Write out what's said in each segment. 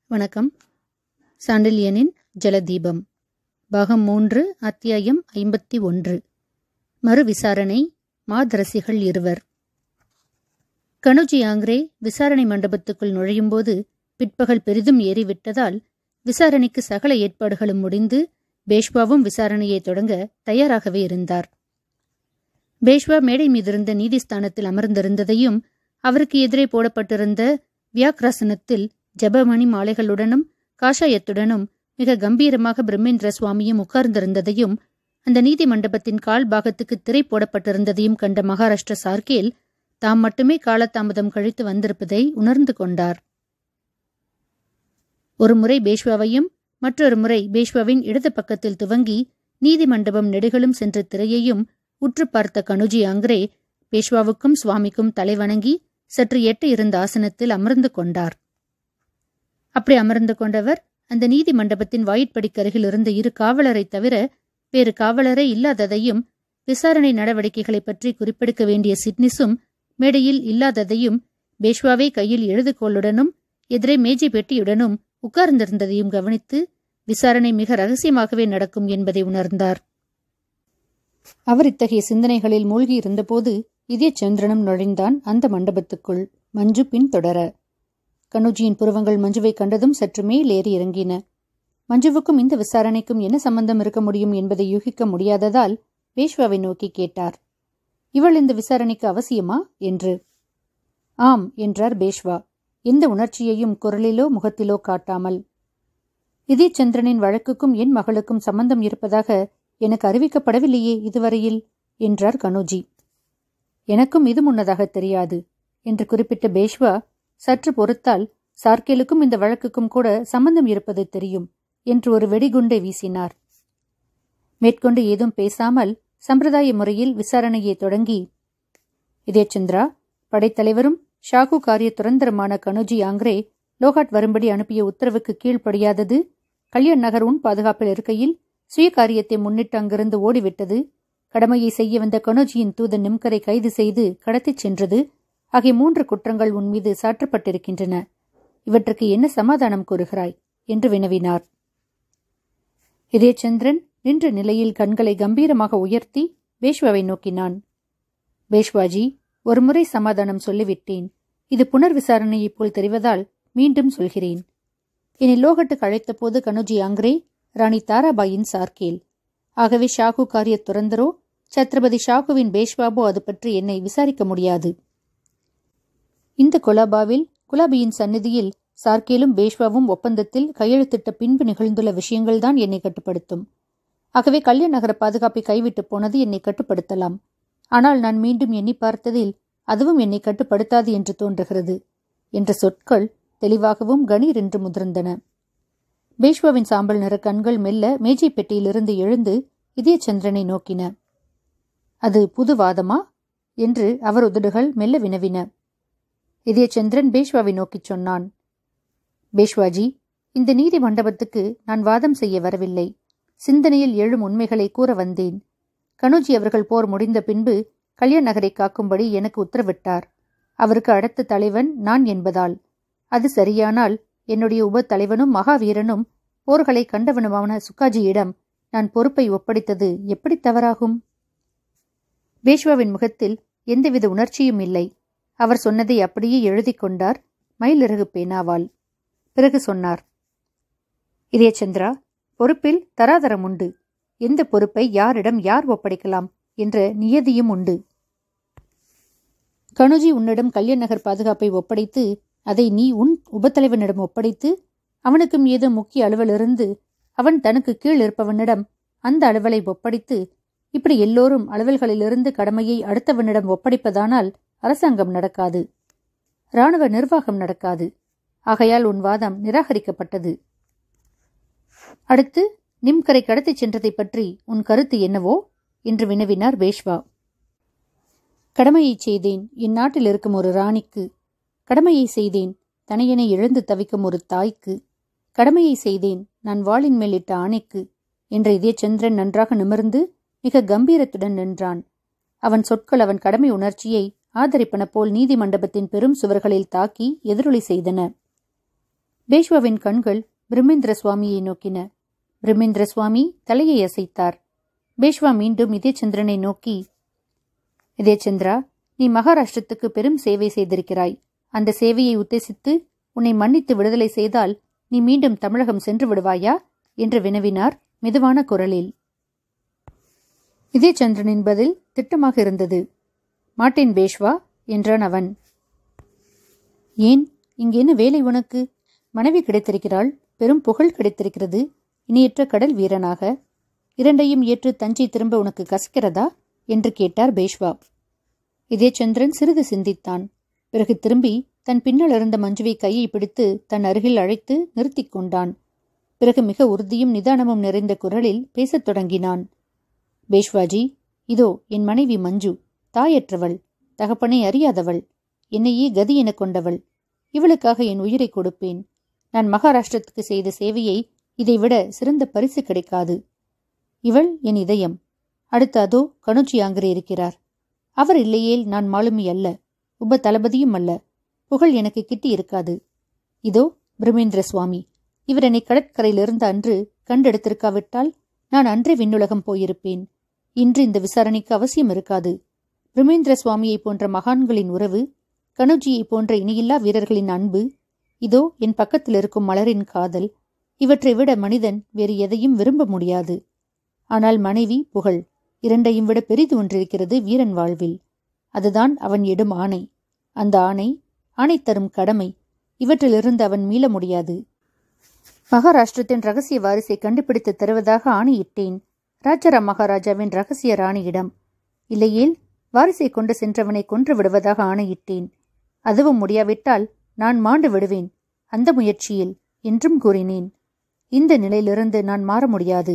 வணக்கம் சாண்டில்யனின் ஜலதீபம் பாகம் மூன்று அத்தியாயம் ஐம்பத்தி ஒன்று மறு விசாரணை மாதரசிகள் இருவர் கணுஜி ஆங்ரே விசாரணை மண்டபத்துக்குள் நுழையும்போது பிற்பகல் பெரிதும் ஏறிவிட்டதால் விசாரணைக்கு சகல ஏற்பாடுகளும் முடிந்து பேஷ்வாவும் விசாரணையை தொடங்க தயாராகவே இருந்தார் பேஷ்வா மேடை மீதிருந்த நீதிஸ்தானத்தில் அமர்ந்திருந்ததையும் அவருக்கு எதிரே போடப்பட்டிருந்த வியாக்ராசனத்தில் ஜபமணி மாலைகளுடனும் காஷாயத்துடனும் மிக கம்பீரமாக பிரம்மேந்திர சுவாமியும் உட்கார்ந்திருந்ததையும் அந்த நீதி மண்டபத்தின் கால் பாகத்துக்கு திரை போடப்பட்டிருந்ததையும் கண்ட மகாராஷ்டிர சார்கேல் தாம் மட்டுமே காலதாமதம் கழித்து வந்திருப்பதை உணர்ந்து கொண்டார் ஒரு முறை பேஷ்வாவையும் மற்றொரு முறை பேஷ்வாவின் இடது பக்கத்தில் துவங்கி நீதி மண்டபம் நெடுகளும் சென்ற திரையையும் உற்று பார்த்த கணுஜி அங்கரே பேஷ்வாவுக்கும் சுவாமிக்கும் தலைவணங்கி சற்று எட்ட இருந்த ஆசனத்தில் அமர்ந்து கொண்டார் அப்படி அமர்ந்து கொண்டவர் அந்த நீதி மண்டபத்தின் வாயிற்படிக்கருகில் இருந்த இரு காவலரை தவிர வேறு காவலரே இல்லாததையும் விசாரணை நடவடிக்கைகளை பற்றி குறிப்பெடுக்க வேண்டிய சிட்னிஸும் மேடையில் இல்லாததையும் பேஷ்வாவே கையில் எழுதுகோளுடனும் எதிரே மேஜை பெட்டியுடனும் உட்கார்ந்திருந்ததையும் கவனித்து விசாரணை மிக ரகசியமாகவே நடக்கும் என்பதை உணர்ந்தார் அவர் இத்தகைய சிந்தனைகளில் மூழ்கியிருந்தபோது இதய சந்திரனும் நுழைந்தான் அந்த மண்டபத்துக்குள் மஞ்சு பின் தொடர கணுஜியின் புருவங்கள் மஞ்சுவை கண்டதும் சற்று மேல் ஏறி இறங்கின மஞ்சுவுக்கும் இந்த விசாரணைக்கும் என்ன சம்பந்தம் இருக்க முடியும் என்பதை யூகிக்க முடியாததால் பேஷ்வாவை நோக்கி கேட்டார் இவள் இந்த விசாரணைக்கு அவசியமா என்று ஆம் என்றார் பேஷ்வா எந்த உணர்ச்சியையும் குரலிலோ முகத்திலோ காட்டாமல் இதே சந்திரனின் வழக்குக்கும் என் மகளுக்கும் சம்பந்தம் இருப்பதாக எனக்கு அறிவிக்கப்படவில்லையே இதுவரையில் என்றார் கனோஜி எனக்கும் இது முன்னதாக தெரியாது என்று குறிப்பிட்ட பேஷ்வா சற்று பொறுத்தால் சார்கேலுக்கும் இந்த வழக்குக்கும் கூட சம்பந்தம் இருப்பது தெரியும் என்று ஒரு வெடிகுண்டை வீசினார் மேற்கொண்டு ஏதும் பேசாமல் சம்பிரதாய முறையில் விசாரணையை தொடங்கி இதே சந்திரா படைத்தலைவரும் ஷாகு காரிய துரந்தரமான கனுஜி ஆங்ரே லோகாட் வரும்படி அனுப்பிய உத்தரவுக்கு கீழ்ப்படியாதது கல்யாண் நகர் உன் பாதுகாப்பில் இருக்கையில் சுய காரியத்தை முன்னிட்டு அங்கிருந்து ஓடிவிட்டது கடமையை செய்ய வந்த கனோஜியின் தூதன் நிம்கரை கைது செய்து கடத்திச் சென்றது ஆகிய மூன்று குற்றங்கள் உன் மீது சாற்றப்பட்டிருக்கின்றன இவற்றுக்கு என்ன சமாதானம் கூறுகிறாய் என்று வினவினார் இதயச்சந்திரன் நின்ற நிலையில் கண்களை கம்பீரமாக உயர்த்தி பேஷ்வாவை நோக்கினான் பேஷ்வாஜி ஒருமுறை சமாதானம் சொல்லிவிட்டேன் இது புனர் விசாரணையைப் போல் தெரிவதால் மீண்டும் சொல்கிறேன் என்னை லோகட்டுக்கு அழைத்தபோது கனுஜி ஆங்ரே ராணி தாராபாயின் சார்கேல் ஆகவே ஷாகு காரிய துரந்தரோ சத்ரபதி ஷாகுவின் பேஷ்வாபோ அது பற்றி என்னை விசாரிக்க முடியாது இந்த கொலாபாவில் குலாபியின் சந்நிதியில் சார்கேலும் பேஷ்வாவும் ஒப்பந்தத்தில் கையெழுத்திட்ட பின்பு நிகழ்ந்துள்ள விஷயங்கள்தான் என்னை கட்டுப்படுத்தும் ஆகவே கல்யாண நகர பாதுகாப்பை கைவிட்டு போனது என்னை கட்டுப்படுத்தலாம் ஆனால் நான் மீண்டும் எண்ணி பார்த்ததில் அதுவும் என்னை கட்டுப்படுத்தாது என்று தோன்றுகிறது என்ற சொற்கள் தெளிவாகவும் கணீர் என்று முதிர்ந்தன பேஷ்வாவின் சாம்பல் நிற கண்கள் மெல்ல மேஜை பெட்டியிலிருந்து எழுந்து இதயச்சந்திரனை நோக்கின அது புது வாதமா என்று அவர் உதடுகள் மெல்ல வினவின இதயச்சந்திரன் பேஷ்வாவை நோக்கிச் சொன்னான் பேஷ்வாஜி இந்த நீதி மண்டபத்துக்கு நான் வாதம் செய்ய வரவில்லை சிந்தனையில் எழும் உண்மைகளை கூற வந்தேன் கனுஜி அவர்கள் போர் முடிந்த பின்பு கல்யாண நகரை காக்கும்படி எனக்கு உத்தரவிட்டார் அவருக்கு அடுத்த தலைவன் நான் என்பதால் அது சரியானால் என்னுடைய உப தலைவனும் மகாவீரனும் போர்களை கண்டவனுமான சுக்காஜியிடம் நான் பொறுப்பை ஒப்படைத்தது எப்படி தவறாகும் பேஷ்வாவின் முகத்தில் எந்தவித உணர்ச்சியும் இல்லை அவர் சொன்னதை அப்படியே எழுதி கொண்டார் மயிலிறகு பேனாவால் பிறகு சொன்னார் இதயச்சந்திரா பொறுப்பில் தராதரம் உண்டு எந்த பொறுப்பை யாரிடம் யார் ஒப்படைக்கலாம் என்ற நியதியும் உண்டு கணுஜி உன்னிடம் கல்யாண நகர் பாதுகாப்பை ஒப்படைத்து அதை நீ உன் உபத்தலைவனிடம் ஒப்படைத்து அவனுக்கும் ஏதோ முக்கிய அலுவல் இருந்து அவன் தனக்கு கீழ் இருப்பவனிடம் அந்த அலுவலை ஒப்படைத்து இப்படி எல்லோரும் அலுவல்களிலிருந்து கடமையை அடுத்தவனிடம் ஒப்படைப்பதானால் அரசாங்கம் நடக்காது இராணுவ நிர்வாகம் நடக்காது ஆகையால் உன் வாதம் நிராகரிக்கப்பட்டது அடுத்து நிம்கரை கடத்திச் சென்றதை பற்றி உன் கருத்து என்னவோ என்று வினவினார் பேஷ்வா கடமையை செய்தேன் இந்நாட்டில் இருக்கும் ஒரு ராணிக்கு கடமையை செய்தேன் தனையனை இழந்து தவிக்கும் ஒரு தாய்க்கு கடமையை செய்தேன் நான் வாளின் மேலிட்ட ஆணைக்கு என்ற இதயச்சந்திரன் நன்றாக நிமிர்ந்து மிக கம்பீரத்துடன் நின்றான் அவன் சொற்கள் அவன் கடமை உணர்ச்சியை ஆதரிப்பன போல் நீதி மண்டபத்தின் பெரும் சுவர்களில் தாக்கி எதிரொலி செய்தன பேஷ்வாவின் கண்கள் பிரம்மேந்திர சுவாமியை நோக்கின பிரம்மேந்திர சுவாமி தலையை அசைத்தார் பேஷ்வா மீண்டும் இதயச்சந்திரனை நோக்கி இதயச்சந்திரா நீ மகாராஷ்டிரத்துக்கு பெரும் சேவை செய்திருக்கிறாய் அந்த சேவையை உத்தேசித்து உன்னை மன்னித்து விடுதலை செய்தால் நீ மீண்டும் தமிழகம் சென்று விடுவாயா என்று வினவினார் மெதுவான குரலில் இதயச்சந்திரனின் பதில் திட்டமாக இருந்தது மாட்டேன் பேஷ்வா என்றான் அவன் ஏன் இங்கேன்னு வேலை உனக்கு மனைவி கிடைத்திருக்கிறாள் பெரும் புகழ் கிடைத்திருக்கிறது இணையற்ற கடல் வீரனாக இரண்டையும் ஏற்று தஞ்சை திரும்ப உனக்கு கசிக்கிறதா என்று கேட்டார் பேஷ்வா இதயச்சந்திரன் சிறிது சிந்தித்தான் பிறகு திரும்பி தன் பின்னல் இருந்த மஞ்சுவை கையை பிடித்து தன் அருகில் அழைத்து நிறுத்திக் கொண்டான் பிறகு மிக உறுதியும் நிதானமும் நிறைந்த குரலில் பேசத் தொடங்கினான் பேஷ்வாஜி இதோ என் மனைவி மஞ்சு தாயற்றவள் தகப்பனை அறியாதவள் என்னையே கதி எனக் கொண்டவள் இவளுக்காக என் உயிரை கொடுப்பேன் நான் மகாராஷ்டிரத்துக்கு செய்த சேவையை இதைவிட சிறந்த பரிசு கிடைக்காது இவள் என் இதயம் அடுத்து அதோ கணுச்சி ஆங்கரே இருக்கிறார் அவர் இல்லையேல் நான் மாலுமி அல்ல உப தளபதியும் அல்ல புகழ் எனக்கு கிட்டி இருக்காது இதோ பிரமேந்திர சுவாமி இவர் என்னை கடற்கரையிலிருந்து அன்று கண்டெடுத்திருக்காவிட்டால் நான் அன்றே விண்ணுலகம் போயிருப்பேன் இன்று இந்த விசாரணைக்கு அவசியம் இருக்காது பிரமேந்திர சுவாமியை போன்ற மகான்களின் உறவு கணுஜியை போன்ற இணையில்லா வீரர்களின் அன்பு இதோ என் பக்கத்தில் இருக்கும் மலரின் காதல் இவற்றை விட மனிதன் வேறு எதையும் விரும்ப முடியாது ஆனால் மனைவி புகழ் இரண்டையும் விட பெரிது ஒன்றிருக்கிறது வீரன் வாழ்வில் அதுதான் அவன் இடும் ஆணை அந்த ஆணை ஆணை தரும் கடமை இவற்றிலிருந்து அவன் மீள முடியாது மகாராஷ்டிரத்தின் ரகசிய வாரிசை கண்டுபிடித்து தருவதாக ஆணையிட்டேன் ராஜாராம் மகாராஜாவின் ரகசிய ராணியிடம் இல்லையேல் வாரிசை கொண்டு சென்றவனை கொன்று விடுவதாக ஆணையிட்டேன் அதுவும் முடியாவிட்டால் நான் மாண்டு விடுவேன் அந்த முயற்சியில் என்றும் கூறினேன் இந்த நிலையிலிருந்து நான் மாற முடியாது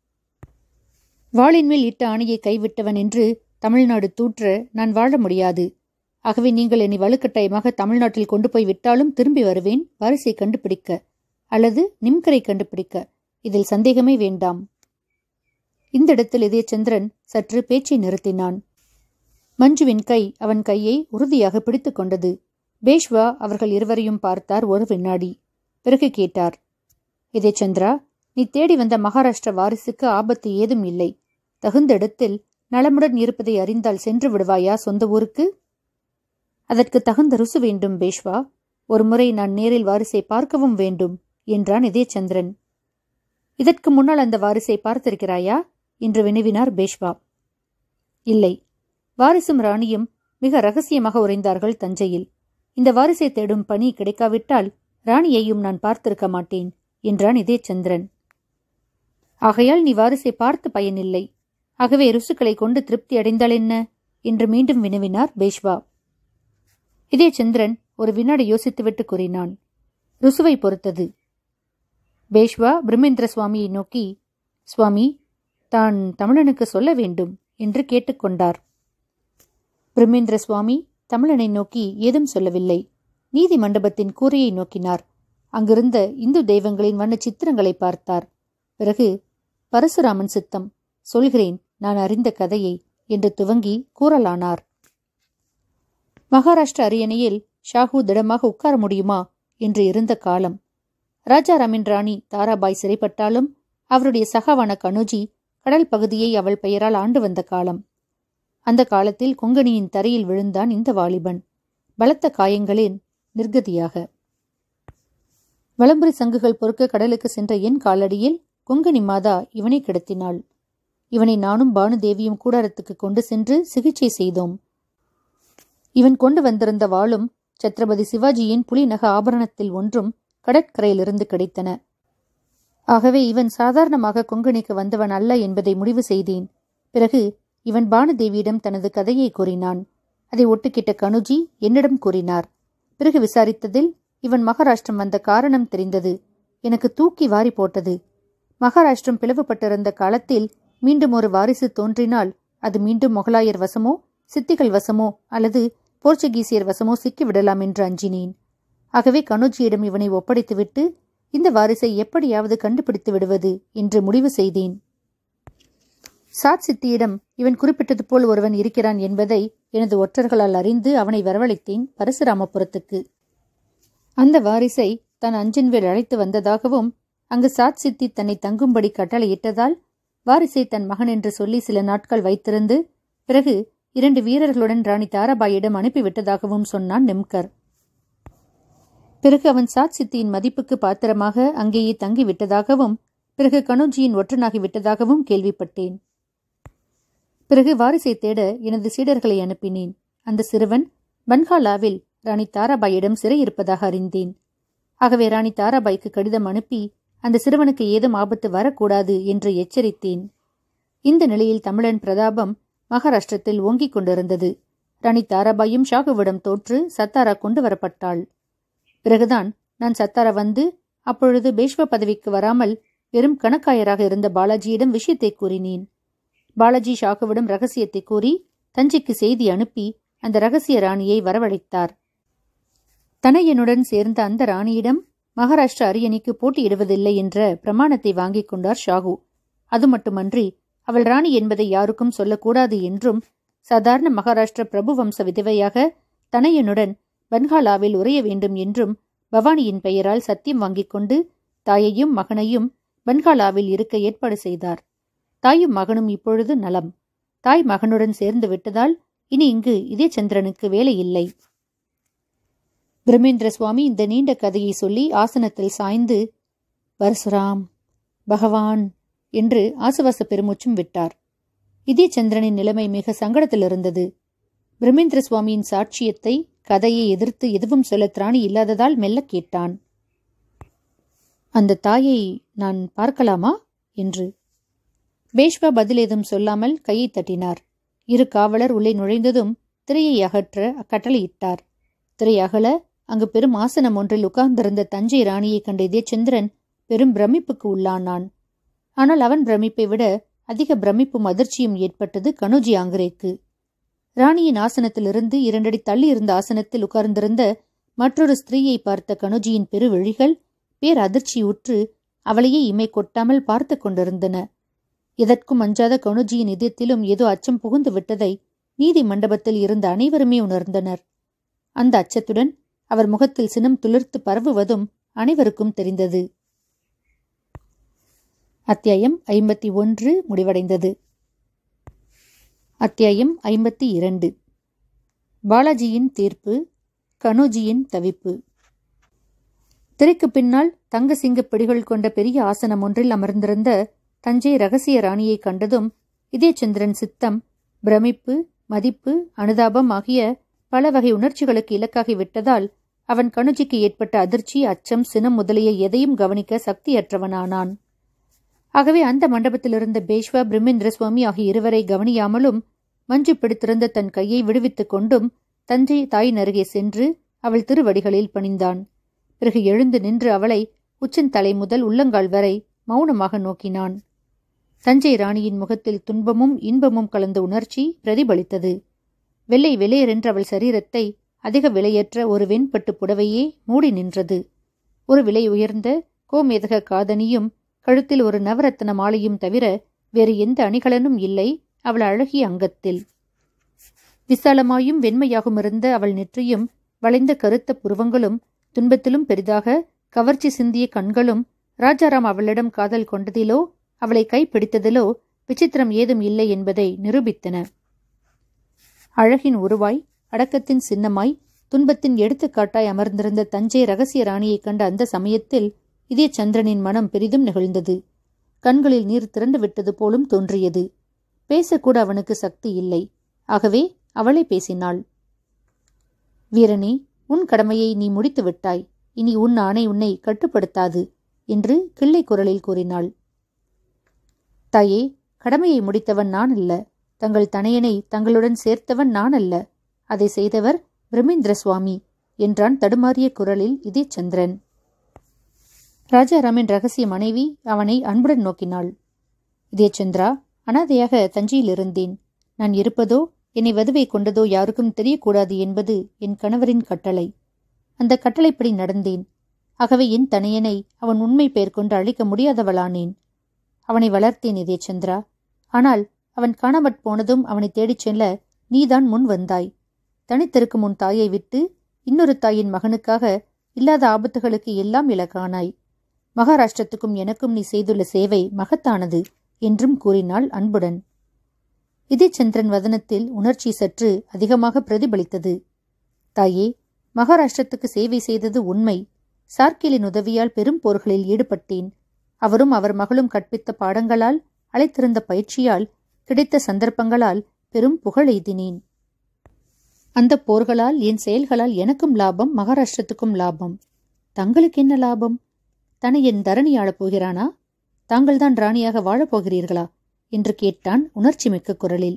வாளின் மேல் இட்ட ஆணையை கைவிட்டவன் என்று தமிழ்நாடு தூற்ற நான் வாழ முடியாது ஆகவே நீங்கள் என்னை வலுக்கட்டாயமாக தமிழ்நாட்டில் கொண்டு போய் விட்டாலும் திரும்பி வருவேன் வாரிசை கண்டுபிடிக்க அல்லது நிம்கரை கண்டுபிடிக்க இதில் சந்தேகமே வேண்டாம் இந்த இடத்தில் இதயச்சந்திரன் சற்று பேச்சை நிறுத்தினான் மஞ்சுவின் கை அவன் கையை உறுதியாக பிடித்துக் கொண்டது பேஷ்வா அவர்கள் இருவரையும் பார்த்தார் ஒரு வினாடி பிறகு கேட்டார் இதயச்சந்திரா நீ தேடி வந்த மகாராஷ்டிர வாரிசுக்கு ஆபத்து ஏதும் இல்லை தகுந்த இடத்தில் நலமுடன் இருப்பதை அறிந்தால் சென்று விடுவாயா சொந்த ஊருக்கு அதற்கு தகுந்த ருசு வேண்டும் பேஷ்வா ஒருமுறை நான் நேரில் வாரிசை பார்க்கவும் வேண்டும் என்றான் இதயச்சந்திரன் இதற்கு முன்னால் அந்த வாரிசை பார்த்திருக்கிறாயா என்று வினவினார் பேஷ்வா இல்லை வாரிசும் ராணியும் மிக ரகசியமாக உறைந்தார்கள் தஞ்சையில் இந்த வாரிசை தேடும் பணி கிடைக்காவிட்டால் ராணியையும் நான் பார்த்திருக்க மாட்டேன் என்றான் இதயச்சந்திரன் ஆகையால் நீ வாரிசை பார்த்து பயனில்லை ஆகவே ருசுக்களை கொண்டு திருப்தி அடைந்தால் என்ன என்று மீண்டும் வினவினார் பேஷ்வா இதயச்சந்திரன் ஒரு வினாடி யோசித்துவிட்டு கூறினான் ருசுவை பொறுத்தது பேஷ்வா பிரம்மேந்திர சுவாமியை நோக்கி சுவாமி தான் தமிழனுக்கு சொல்ல வேண்டும் என்று கேட்டுக்கொண்டார் பிரம்மேந்திர சுவாமி தமிழனை நோக்கி ஏதும் சொல்லவில்லை நீதி மண்டபத்தின் கூரையை நோக்கினார் அங்கிருந்த இந்து தெய்வங்களின் வண்ண சித்திரங்களை பார்த்தார் பிறகு பரசுராமன் சித்தம் சொல்கிறேன் நான் அறிந்த கதையை என்று துவங்கி கூறலானார் மகாராஷ்டிர அரியணையில் ஷாஹூ திடமாக உட்கார முடியுமா என்று இருந்த காலம் ராஜாராமின் ராணி தாராபாய் சிறைப்பட்டாலும் அவருடைய சகாவான கனுஜி கடல் பகுதியை அவள் பெயரால் ஆண்டு வந்த காலம் அந்த காலத்தில் கொங்கணியின் தரையில் விழுந்தான் இந்த வாலிபன் பலத்த காயங்களின் நிர்கதியாக வலம்புரி சங்குகள் பொறுக்க கடலுக்கு சென்ற என் காலடியில் கொங்கணி மாதா இவனை கிடத்தினாள் இவனை நானும் பானுதேவியும் கூடாரத்துக்கு கொண்டு சென்று சிகிச்சை செய்தோம் இவன் கொண்டு வந்திருந்த வாளும் சத்ரபதி சிவாஜியின் புலிநக ஆபரணத்தில் ஒன்றும் கடற்கரையிலிருந்து கிடைத்தன ஆகவே இவன் சாதாரணமாக கொங்கணிக்கு வந்தவன் அல்ல என்பதை முடிவு செய்தேன் பிறகு இவன் பானுதேவியிடம் தனது கதையை கூறினான் அதை ஒட்டுக்கிட்ட கனுஜி என்னிடம் கூறினார் பிறகு விசாரித்ததில் இவன் மகாராஷ்டிரம் வந்த காரணம் தெரிந்தது எனக்கு தூக்கி வாரி போட்டது மகாராஷ்டிரம் பிளவுபட்டிருந்த காலத்தில் மீண்டும் ஒரு வாரிசு தோன்றினால் அது மீண்டும் முகலாயர் வசமோ சித்திகள் வசமோ அல்லது போர்ச்சுகீசியர் வசமோ சிக்கிவிடலாம் என்று அஞ்சினேன் ஆகவே கனுஜியிடம் இவனை ஒப்படைத்துவிட்டு இந்த வாரிசை எப்படியாவது கண்டுபிடித்து விடுவது என்று முடிவு செய்தேன் சாத் சித்தியிடம் இவன் குறிப்பிட்டது போல் ஒருவன் இருக்கிறான் என்பதை எனது ஒற்றர்களால் அறிந்து அவனை வரவழைத்தேன் பரசுராமபுரத்துக்கு அந்த வாரிசை தான் அஞ்சன்வேல் அழைத்து வந்ததாகவும் அங்கு சாத் சித்தி தன்னை தங்கும்படி கட்டளையிட்டதால் வாரிசை தன் மகன் என்று சொல்லி சில நாட்கள் வைத்திருந்து பிறகு இரண்டு வீரர்களுடன் ராணி தாராபாயிடம் அனுப்பிவிட்டதாகவும் சொன்னான் நிம்கர் பிறகு அவன் சாத் சித்தியின் மதிப்புக்கு பாத்திரமாக அங்கேயே தங்கிவிட்டதாகவும் பிறகு கனோஜியின் ஒற்றனாகி விட்டதாகவும் கேள்விப்பட்டேன் பிறகு வாரிசை தேட எனது சீடர்களை அனுப்பினேன் அந்த சிறுவன் பன்ஹாலாவில் ராணி தாராபாயிடம் சிறை இருப்பதாக அறிந்தேன் ஆகவே ராணி தாராபாய்க்கு கடிதம் அனுப்பி அந்த சிறுவனுக்கு ஏதும் ஆபத்து வரக்கூடாது என்று எச்சரித்தேன் இந்த நிலையில் தமிழன் பிரதாபம் மகாராஷ்டிரத்தில் ஓங்கிக் கொண்டிருந்தது ராணி தாராபாயும் ஷாகுவிடம் தோற்று சத்தாரா கொண்டு வரப்பட்டாள் பிறகுதான் நான் சத்தாரா வந்து அப்பொழுது பேஷ்வ பதவிக்கு வராமல் வெறும் கணக்காயராக இருந்த பாலாஜியிடம் விஷயத்தை கூறினேன் பாலாஜி ஷாகுவிடம் ரகசியத்தை கூறி தஞ்சைக்கு செய்தி அனுப்பி அந்த ரகசிய ராணியை வரவழைத்தார் தனையனுடன் சேர்ந்த அந்த ராணியிடம் மகாராஷ்டிரா அரியணைக்கு போட்டியிடுவதில்லை என்ற பிரமாணத்தை வாங்கிக் கொண்டார் ஷாகு அது மட்டுமன்றி அவள் ராணி என்பதை யாருக்கும் சொல்லக்கூடாது என்றும் சாதாரண மகாராஷ்டிர பிரபு வம்ச விதவையாக தனையனுடன் பன்ஹாலாவில் உரைய வேண்டும் என்றும் பவானியின் பெயரால் சத்தியம் வாங்கிக் கொண்டு தாயையும் மகனையும் பன்ஹாலாவில் இருக்க ஏற்பாடு செய்தார் தாயும் மகனும் இப்பொழுது நலம் தாய் மகனுடன் சேர்ந்து விட்டதால் இனி இங்கு இதே சந்திரனுக்கு வேலை இல்லை பிரமேந்திர சுவாமி இந்த நீண்ட கதையை சொல்லி ஆசனத்தில் சாய்ந்து பரசுராம் பகவான் என்று ஆசுவாச பெருமூச்சும் விட்டார் இதே சந்திரனின் நிலைமை மிக சங்கடத்தில் இருந்தது பிரமேந்திர சுவாமியின் சாட்சியத்தை கதையை எதிர்த்து எதுவும் சொல்ல திராணி இல்லாததால் மெல்ல கேட்டான் அந்த தாயை நான் பார்க்கலாமா என்று பேஷ்வா பதில் ஏதும் சொல்லாமல் கையை தட்டினார் இரு காவலர் உள்ளே நுழைந்ததும் திரையை அகற்ற அக்கட்டளையிட்டார் திரை அகல அங்கு பெரும் ஆசனம் ஒன்றில் உட்கார்ந்திருந்த தஞ்சை ராணியைக் கண்ட இதே சந்திரன் பெரும் பிரமிப்புக்கு உள்ளானான் ஆனால் அவன் பிரமிப்பை விட அதிக பிரமிப்பும் அதிர்ச்சியும் ஏற்பட்டது கனோஜி ஆங்கரேக்கு ராணியின் ஆசனத்திலிருந்து இரண்டடி தள்ளி இருந்த ஆசனத்தில் உட்கார்ந்திருந்த மற்றொரு ஸ்திரீயை பார்த்த கனோஜியின் பெருவழிகள் பேர் அதிர்ச்சியுற்று அவளையே இமை கொட்டாமல் பார்த்து கொண்டிருந்தன எதற்கும் அஞ்சாத கனுஜியின் இதயத்திலும் ஏதோ அச்சம் புகுந்து விட்டதை நீதி மண்டபத்தில் இருந்த அனைவருமே உணர்ந்தனர் அந்த அச்சத்துடன் அவர் முகத்தில் சினம் துளிர்த்து பரவுவதும் அனைவருக்கும் தெரிந்தது அத்தியாயம் ஐம்பத்தி ஒன்று முடிவடைந்தது அத்தியாயம் ஐம்பத்தி இரண்டு பாலாஜியின் தீர்ப்பு கனோஜியின் தவிப்பு திரைக்கு பின்னால் தங்க சிங்க பிடிகள் கொண்ட பெரிய ஆசனம் ஒன்றில் அமர்ந்திருந்த தஞ்சை ரகசிய ராணியை கண்டதும் இதயச்சந்திரன் சித்தம் பிரமிப்பு மதிப்பு அனுதாபம் ஆகிய பல வகை உணர்ச்சிகளுக்கு இலக்காகி விட்டதால் அவன் கணுஜிக்கு ஏற்பட்ட அதிர்ச்சி அச்சம் சினம் முதலிய எதையும் கவனிக்க சக்தியற்றவனானான் ஆகவே அந்த மண்டபத்திலிருந்த பேஷ்வா பிரம்மேந்திர சுவாமி ஆகிய இருவரை கவனியாமலும் மஞ்சு பிடித்திருந்த தன் கையை விடுவித்துக் கொண்டும் தஞ்சை தாயின் அருகே சென்று அவள் திருவடிகளில் பணிந்தான் பிறகு எழுந்து நின்று அவளை உச்சந்தலை முதல் உள்ளங்கால் வரை மௌனமாக நோக்கினான் தஞ்சை ராணியின் முகத்தில் துன்பமும் இன்பமும் கலந்த உணர்ச்சி பிரதிபலித்தது வெள்ளை வெளியரென்ற அவள் சரீரத்தை அதிக விலையற்ற ஒரு வெண்பட்டு புடவையே மூடி நின்றது ஒரு விலை உயர்ந்த கோமேதக காதனியும் கழுத்தில் ஒரு நவரத்ன மாலையும் தவிர வேறு எந்த அணிகலனும் இல்லை அவள் அழகிய அங்கத்தில் விசாலமாயும் வெண்மையாகும் இருந்த அவள் நெற்றியும் வளைந்த கருத்த புருவங்களும் துன்பத்திலும் பெரிதாக கவர்ச்சி சிந்திய கண்களும் ராஜாராம் அவளிடம் காதல் கொண்டதிலோ அவளை கைப்பிடித்ததிலோ விசித்திரம் ஏதும் இல்லை என்பதை நிரூபித்தன அழகின் உருவாய் அடக்கத்தின் சின்னமாய் துன்பத்தின் எடுத்துக்காட்டாய் அமர்ந்திருந்த தஞ்சை ரகசிய ராணியைக் கண்ட அந்த சமயத்தில் இதே சந்திரனின் மனம் பெரிதும் நிகழ்ந்தது கண்களில் நீர் திரண்டு விட்டது போலும் தோன்றியது பேசக்கூட அவனுக்கு சக்தி இல்லை ஆகவே அவளை பேசினாள் வீரனே உன் கடமையை நீ முடித்து விட்டாய் இனி உன் ஆணை உன்னை கட்டுப்படுத்தாது என்று கிள்ளை குரலில் கூறினாள் தாயே கடமையை முடித்தவன் நான் அல்ல தங்கள் தனையனை தங்களுடன் சேர்த்தவன் நான் அல்ல அதை செய்தவர் பிரமேந்திர சுவாமி என்றான் தடுமாறிய குரலில் இதே சந்திரன் ராஜாராமின் ரகசிய மனைவி அவனை அன்புடன் நோக்கினாள் இதே சந்திரா அனாதையாக தஞ்சையில் இருந்தேன் நான் இருப்பதோ என்னை வதுவை கொண்டதோ யாருக்கும் தெரியக்கூடாது என்பது என் கணவரின் கட்டளை அந்த கட்டளைப்படி நடந்தேன் ஆகவே என் தனையனை அவன் உண்மை பெயர் கொண்டு அழிக்க முடியாதவளானேன் அவனை வளர்த்தேன் இதே சந்திரா ஆனால் அவன் காணாமற் போனதும் அவனை தேடிச் செல்ல நீதான் முன் வந்தாய் தனித்திருக்கும் உன் தாயை விட்டு இன்னொரு தாயின் மகனுக்காக இல்லாத ஆபத்துகளுக்கு எல்லாம் இலக்கானாய் மகாராஷ்டிரத்துக்கும் எனக்கும் நீ செய்துள்ள சேவை மகத்தானது என்றும் கூறினாள் அன்புடன் இதயச்சந்திரன் வதனத்தில் உணர்ச்சி சற்று அதிகமாக பிரதிபலித்தது தாயே மகாராஷ்டிரத்துக்கு சேவை செய்தது உண்மை சார்க்கிலின் உதவியால் பெரும் போர்களில் ஈடுபட்டேன் அவரும் அவர் மகளும் கற்பித்த பாடங்களால் அழைத்திருந்த பயிற்சியால் கிடைத்த சந்தர்ப்பங்களால் பெரும் புகழ் எய்தினேன் அந்த போர்களால் என் செயல்களால் எனக்கும் லாபம் மகாராஷ்டிரத்துக்கும் லாபம் தங்களுக்கு என்ன லாபம் தன்னை என் தரணி ஆளப் போகிறானா தாங்கள்தான் ராணியாக வாழப் போகிறீர்களா என்று கேட்டான் உணர்ச்சி மிக்க குரலில்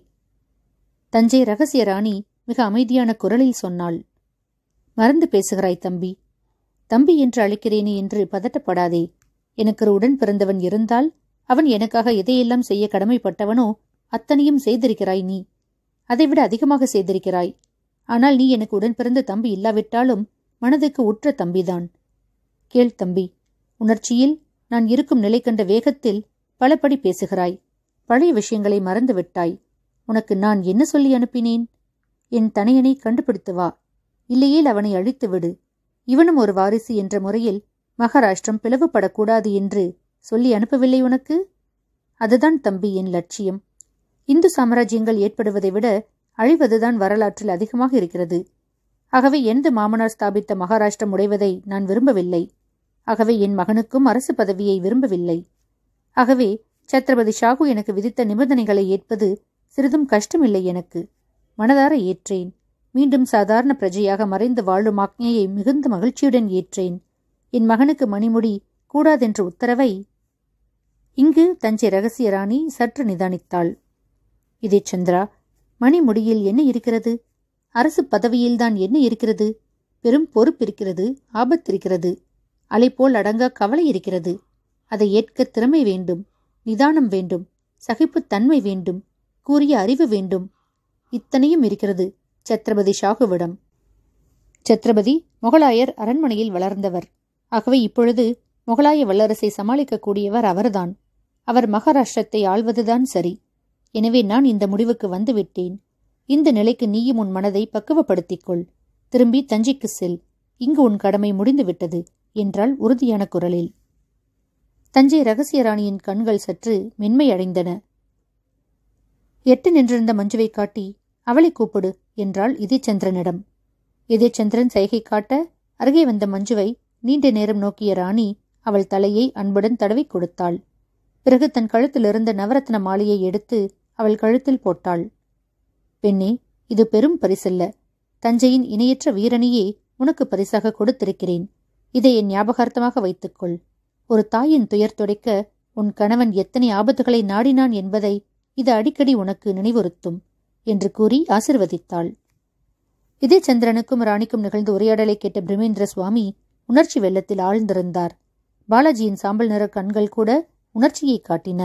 தஞ்சை ரகசிய ராணி மிக அமைதியான குரலில் சொன்னாள் மறந்து பேசுகிறாய் தம்பி தம்பி என்று அழைக்கிறேனே என்று பதட்டப்படாதே எனக்கு ஒரு உடன் பிறந்தவன் இருந்தால் அவன் எனக்காக எதையெல்லாம் செய்ய கடமைப்பட்டவனோ அத்தனையும் செய்திருக்கிறாய் நீ அதைவிட அதிகமாக செய்திருக்கிறாய் ஆனால் நீ எனக்கு உடன் பிறந்த தம்பி இல்லாவிட்டாலும் மனதுக்கு உற்ற தம்பிதான் கேள் தம்பி உணர்ச்சியில் நான் இருக்கும் நிலை கண்ட வேகத்தில் பலபடி பேசுகிறாய் பழைய விஷயங்களை மறந்து விட்டாய் உனக்கு நான் என்ன சொல்லி அனுப்பினேன் என் தனையனை கண்டுபிடித்து வா இல்லையேல் அவனை அழித்து விடு இவனும் ஒரு வாரிசு என்ற முறையில் மகாராஷ்டிரம் பிளவுபடக்கூடாது என்று சொல்லி அனுப்பவில்லை உனக்கு அதுதான் தம்பி என் லட்சியம் இந்து சாம்ராஜ்யங்கள் ஏற்படுவதை விட அழிவதுதான் வரலாற்றில் அதிகமாக இருக்கிறது ஆகவே எந்த மாமனார் ஸ்தாபித்த மகாராஷ்டிரம் உடைவதை நான் விரும்பவில்லை ஆகவே என் மகனுக்கும் அரசு பதவியை விரும்பவில்லை ஆகவே சத்ரபதி ஷாகு எனக்கு விதித்த நிபந்தனைகளை ஏற்பது சிறிதும் கஷ்டமில்லை எனக்கு மனதார ஏற்றேன் மீண்டும் சாதாரண பிரஜையாக மறைந்து வாழும் ஆக்ஞையை மிகுந்த மகிழ்ச்சியுடன் ஏற்றேன் என் மகனுக்கு மணிமுடி கூடாதென்ற உத்தரவை இங்கு தஞ்சை ரகசிய ராணி சற்று நிதானித்தாள் இதே சந்திரா மணிமுடியில் என்ன இருக்கிறது அரசு பதவியில்தான் என்ன இருக்கிறது பெரும் பொறுப்பு இருக்கிறது ஆபத்து இருக்கிறது அலைபோல் அடங்கா கவலை இருக்கிறது அதை ஏற்க திறமை வேண்டும் நிதானம் வேண்டும் சகிப்புத்தன்மை வேண்டும் கூறிய அறிவு வேண்டும் இத்தனையும் இருக்கிறது சத்ரபதி ஷாகுவிடம் சத்ரபதி முகலாயர் அரண்மனையில் வளர்ந்தவர் ஆகவே இப்பொழுது முகலாய வல்லரசை சமாளிக்கக்கூடியவர் அவர்தான் அவர் மகாராஷ்டிரத்தை ஆள்வதுதான் சரி எனவே நான் இந்த முடிவுக்கு வந்துவிட்டேன் இந்த நிலைக்கு நீயும் உன் மனதை பக்குவப்படுத்திக் கொள் திரும்பி தஞ்சைக்கு செல் இங்கு உன் கடமை முடிந்துவிட்டது என்றாள் உறுதியான குரலில் தஞ்சை ரகசிய ராணியின் கண்கள் சற்று மென்மையடைந்தன எட்டு நின்றிருந்த மஞ்சுவை காட்டி அவளை கூப்பிடு என்றாள் இதயச்சந்திரனிடம் இதயச்சந்திரன் சைகை காட்ட அருகே வந்த மஞ்சுவை நீண்ட நேரம் நோக்கிய ராணி அவள் தலையை அன்புடன் தடவி கொடுத்தாள் பிறகு தன் கழுத்திலிருந்த நவரத்ன மாலையை எடுத்து அவள் கழுத்தில் போட்டாள் பெண்ணே இது பெரும் பரிசல்ல தஞ்சையின் இணையற்ற வீரனையே உனக்கு பரிசாக கொடுத்திருக்கிறேன் இதை என் ஞாபகார்த்தமாக வைத்துக்கொள் ஒரு தாயின் துயர் துடைக்க உன் கணவன் எத்தனை ஆபத்துகளை நாடினான் என்பதை இது அடிக்கடி உனக்கு நினைவுறுத்தும் என்று கூறி ஆசிர்வதித்தாள் இதே சந்திரனுக்கும் ராணிக்கும் நிகழ்ந்த உரையாடலை கேட்ட பிரமேந்திர சுவாமி உணர்ச்சி வெள்ளத்தில் ஆழ்ந்திருந்தார் பாலாஜியின் சாம்பல் நிற கண்கள் கூட உணர்ச்சியை காட்டின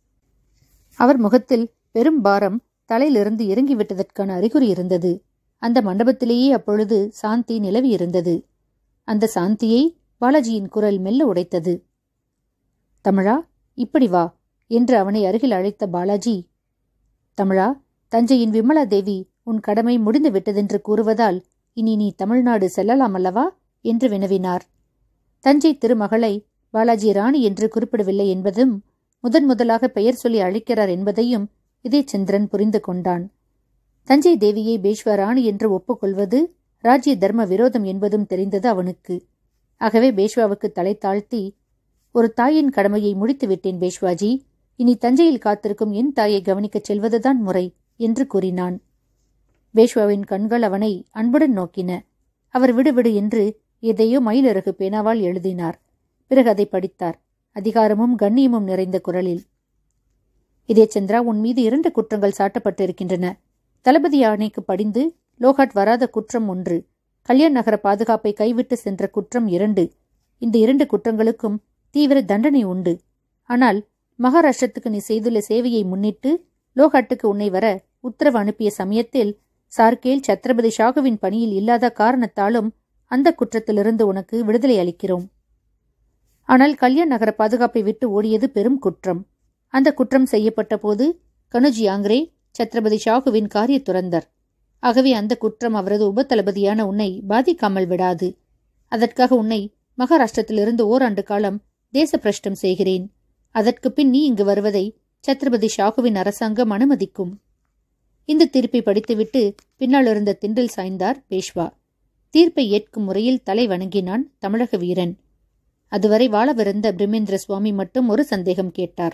அவர் முகத்தில் பெரும் பாரம் தலையிலிருந்து இறங்கிவிட்டதற்கான அறிகுறி இருந்தது அந்த மண்டபத்திலேயே அப்பொழுது சாந்தி நிலவி இருந்தது அந்த சாந்தியை பாலாஜியின் குரல் மெல்ல உடைத்தது தமிழா இப்படி வா என்று அவனை அருகில் அழைத்த பாலாஜி தமிழா தஞ்சையின் விமலா தேவி உன் கடமை முடிந்து விட்டதென்று கூறுவதால் இனி நீ தமிழ்நாடு செல்லலாம் அல்லவா என்று வினவினார் தஞ்சை திருமகளை பாலாஜி ராணி என்று குறிப்பிடவில்லை என்பதும் முதன் முதலாக பெயர் சொல்லி அழைக்கிறார் என்பதையும் இதே சந்திரன் புரிந்து கொண்டான் தஞ்சை தேவியை பேஷ்வா ராணி என்று ஒப்புக்கொள்வது ராஜ்ய தர்ம விரோதம் என்பதும் தெரிந்தது அவனுக்கு ஆகவே பேஷ்வாவுக்கு தலை தாழ்த்தி ஒரு தாயின் கடமையை முடித்து விட்டேன் பேஷ்வாஜி இனி தஞ்சையில் காத்திருக்கும் என் தாயை கவனிக்கச் செல்வதுதான் முறை என்று கூறினான் பேஷ்வாவின் கண்கள் அவனை அன்புடன் நோக்கின அவர் விடுவிடு என்று எதையோ மயிலிறகு பேனாவால் எழுதினார் பிறகு அதை படித்தார் அதிகாரமும் கண்ணியமும் நிறைந்த குரலில் இதே சந்திரா உன் மீது இரண்டு குற்றங்கள் சாட்டப்பட்டிருக்கின்றன தளபதி ஆணைக்கு படிந்து லோகாட் வராத குற்றம் ஒன்று கல்யாண் நகர பாதுகாப்பை கைவிட்டு சென்ற குற்றம் இரண்டு இந்த இரண்டு குற்றங்களுக்கும் தீவிர தண்டனை உண்டு ஆனால் மகாராஷ்டிரத்துக்கு நீ செய்துள்ள சேவையை முன்னிட்டு லோகாட்டுக்கு உன்னை வர உத்தரவு அனுப்பிய சமயத்தில் சார்கேல் சத்ரபதி ஷாகுவின் பணியில் இல்லாத காரணத்தாலும் அந்த குற்றத்திலிருந்து உனக்கு விடுதலை அளிக்கிறோம் ஆனால் கல்யாண் நகர பாதுகாப்பை விட்டு ஓடியது பெரும் குற்றம் அந்த குற்றம் செய்யப்பட்ட போது கனுஜி ஆங்கிரே சத்ரபதி ஷாகுவின் காரிய துறந்தர் ஆகவே அந்த குற்றம் அவரது உபதளபதியான உன்னை பாதிக்காமல் விடாது அதற்காக உன்னை மகாராஷ்டிரத்திலிருந்து ஓராண்டு காலம் தேச பிரஷ்டம் செய்கிறேன் அதற்கு பின் நீ இங்கு வருவதை சத்ரபதி ஷாகுவின் அரசாங்கம் அனுமதிக்கும் இந்த தீர்ப்பை படித்துவிட்டு பின்னால் இருந்த திண்டில் சாய்ந்தார் பேஷ்வா தீர்ப்பை ஏற்கும் முறையில் தலை வணங்கினான் தமிழக வீரன் அதுவரை வாழவிருந்த பிரம்மேந்திர சுவாமி மட்டும் ஒரு சந்தேகம் கேட்டார்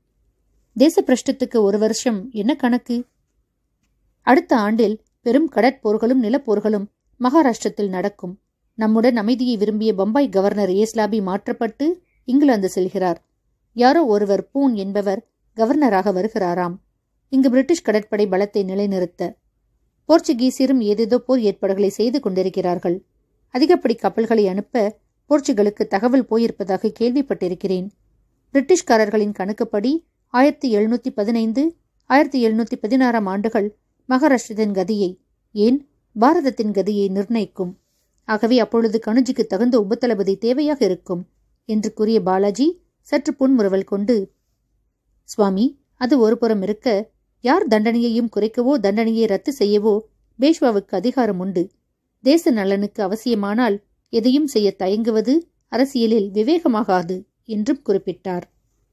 தேச பிரஷ்டத்துக்கு ஒரு வருஷம் என்ன கணக்கு அடுத்த ஆண்டில் பெரும் கடற்போர்களும் நிலப்போர்களும் மகாராஷ்டிரத்தில் நடக்கும் நம்முடன் அமைதியை விரும்பிய பம்பாய் கவர்னர் ஏஸ்லாபி மாற்றப்பட்டு இங்கிலாந்து செல்கிறார் யாரோ ஒருவர் பூன் என்பவர் கவர்னராக வருகிறாராம் இங்கு பிரிட்டிஷ் கடற்படை பலத்தை நிலைநிறுத்த போர்ச்சுகீசியரும் ஏதேதோ போர் ஏற்பாடுகளை செய்து கொண்டிருக்கிறார்கள் அதிகப்படி கப்பல்களை அனுப்ப போர்ச்சுகலுக்கு தகவல் போயிருப்பதாக கேள்விப்பட்டிருக்கிறேன் பிரிட்டிஷ்காரர்களின் கணக்குப்படி ஆயிரத்தி எழுநூத்தி பதினைந்து ஆயிரத்தி எழுநூத்தி பதினாறாம் ஆண்டுகள் மகாராஷ்டிரத்தின் கதியை ஏன் பாரதத்தின் கதியை நிர்ணயிக்கும் ஆகவே அப்பொழுது கணுஜிக்கு தகுந்த உபதளபதி தேவையாக இருக்கும் என்று கூறிய பாலாஜி சற்று புன்முறுவல் கொண்டு சுவாமி அது ஒருபுறம் இருக்க யார் தண்டனையையும் குறைக்கவோ தண்டனையை ரத்து செய்யவோ பேஷ்வாவுக்கு அதிகாரம் உண்டு தேச நலனுக்கு அவசியமானால் எதையும் செய்ய தயங்குவது அரசியலில் விவேகமாகாது என்றும் குறிப்பிட்டார்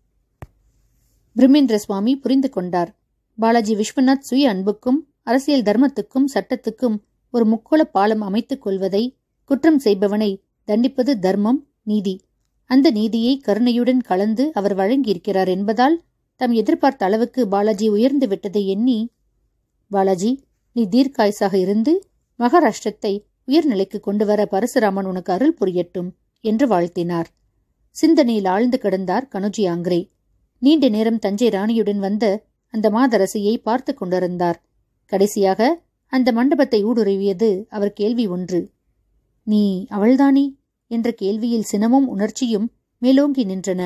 பிரம்மேந்திர சுவாமி புரிந்து கொண்டார் பாலாஜி விஸ்வநாத் சுய அன்புக்கும் அரசியல் தர்மத்துக்கும் சட்டத்துக்கும் ஒரு முக்கோள பாலம் அமைத்துக் கொள்வதை குற்றம் செய்பவனை தண்டிப்பது தர்மம் நீதி அந்த நீதியை கருணையுடன் கலந்து அவர் வழங்கியிருக்கிறார் என்பதால் தம் எதிர்பார்த்த அளவுக்கு பாலாஜி உயர்ந்து விட்டதை எண்ணி பாலாஜி நீ தீர்க்காயசாக இருந்து மகாராஷ்டிரத்தை உயர்நிலைக்கு கொண்டு வர பரசுராமன் உனக்கு அருள் புரியட்டும் என்று வாழ்த்தினார் சிந்தனையில் ஆழ்ந்து கிடந்தார் கனுஜி ஆங்கிரே நீண்ட நேரம் தஞ்சை ராணியுடன் வந்த அந்த மாதரசியை பார்த்து கொண்டிருந்தார் கடைசியாக அந்த மண்டபத்தை ஊடுருவியது அவர் கேள்வி ஒன்று நீ அவள்தானே என்ற கேள்வியில் சினமும் உணர்ச்சியும் மேலோங்கி நின்றன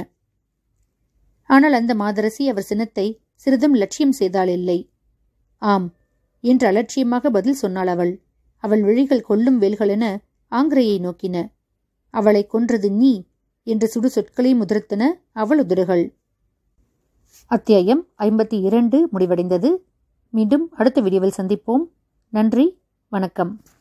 ஆனால் அந்த மாதரசி அவர் சினத்தை சிறிதும் லட்சியம் செய்தால் இல்லை ஆம் என்று அலட்சியமாக பதில் சொன்னாள் அவள் அவள் விழிகள் கொல்லும் வேல்களென ஆங்கிரையை நோக்கின அவளை கொன்றது நீ என்று சுடு சொற்களை முதிர்த்தன அவள் உதிர்கள் அத்தியாயம் ஐம்பத்தி இரண்டு முடிவடைந்தது மீண்டும் அடுத்த வீடியோவில் சந்திப்போம் நன்றி வணக்கம்